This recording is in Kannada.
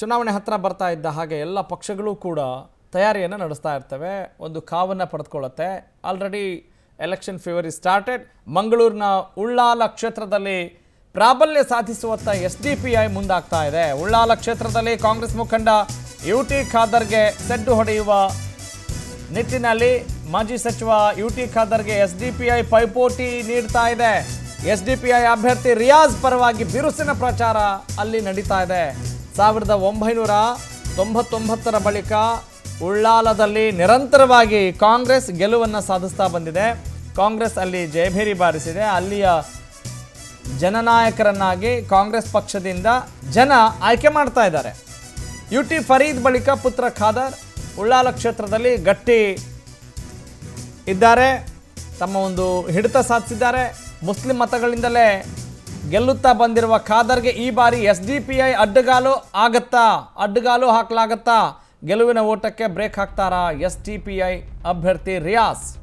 ಚುನಾವಣೆ ಹತ್ರ ಬರ್ತಾ ಇದ್ದ ಹಾಗೆ ಎಲ್ಲ ಪಕ್ಷಗಳು ಕೂಡ ತಯಾರಿಯನ್ನು ನಡೆಸ್ತಾ ಇರ್ತವೆ ಒಂದು ಕಾವನ್ನು ಪಡೆದುಕೊಳ್ಳುತ್ತೆ already election fever is started ಮಂಗಳೂರಿನ ಉಳ್ಳಾಲ ಕ್ಷೇತ್ರದಲ್ಲಿ ಪ್ರಾಬಲ್ಯ ಸಾಧಿಸುವತ್ತ ಎಸ್ ಡಿ ಪಿ ಐ ಮುಂದಾಗ್ತಾ ಇದೆ ಉಳ್ಳಾಲ ಕ್ಷೇತ್ರದಲ್ಲಿ ಕಾಂಗ್ರೆಸ್ ಮುಖಂಡ ಯು ಟಿ ಖಾದರ್ಗೆ ಸೆಡ್ಡು ಹೊಡೆಯುವ ನಿಟ್ಟಿನಲ್ಲಿ ಮಾಜಿ ಸಚಿವ ಯು ಟಿ ಖಾದರ್ಗೆ ಎಸ್ ಡಿ ಪಿ ಐ ಪೈಪೋಟಿ ನೀಡ್ತಾ ಇದೆ ಎಸ್ ಡಿ ಪಿ ಐ ಅಭ್ಯರ್ಥಿ ರಿಯಾಜ್ ಪರವಾಗಿ ಬಿರುಸಿನ ಪ್ರಚಾರ ಅಲ್ಲಿ ನಡೀತಾ ಇದೆ ಸಾವಿರದ ಒಂಬೈನೂರ ತೊಂಬತ್ತೊಂಬತ್ತರ ಬಳಿಕ ಉಳ್ಳಾಲದಲ್ಲಿ ನಿರಂತರವಾಗಿ ಕಾಂಗ್ರೆಸ್ ಗೆಲುವನ್ನು ಸಾಧಿಸ್ತಾ ಬಂದಿದೆ ಕಾಂಗ್ರೆಸ್ ಅಲ್ಲಿ ಜಯಭೇರಿ ಬಾರಿಸಿದೆ ಅಲ್ಲಿಯ ಜನನಾಯಕರನ್ನಾಗಿ ಕಾಂಗ್ರೆಸ್ ಪಕ್ಷದಿಂದ ಜನ ಆಯ್ಕೆ ಮಾಡ್ತಾ ಇದ್ದಾರೆ ಯು ಟಿ ಫರೀದ್ ಬಳಿಕ ಪುತ್ರ ಖಾದರ್ ಉಳ್ಳಾಲ ಕ್ಷೇತ್ರದಲ್ಲಿ ಗಟ್ಟಿ ಇದ್ದಾರೆ ತಮ್ಮ ಒಂದು ಹಿಡಿತ ಸಾಧಿಸಿದ್ದಾರೆ ಮುಸ್ಲಿಂ ಮತಗಳಿಂದಲೇ ಗೆಲ್ಲುತ್ತಾ ಬಂದಿರುವ ಖಾದರ್ಗೆ ಈ ಬಾರಿ ಎಸ್ ಡಿ ಪಿ ಐ ಅಡ್ಡಗಾಲು ಆಗತ್ತಾ ಅಡ್ಡಗಾಲು ಹಾಕಲಾಗತ್ತಾ ಗೆಲುವಿನ ಓಟಕ್ಕೆ ಬ್ರೇಕ್ ಹಾಕ್ತಾರಾ ಎಸ್ ಡಿ ಪಿ ಐ ಅಭ್ಯರ್ಥಿ ರಿಯಾಸ್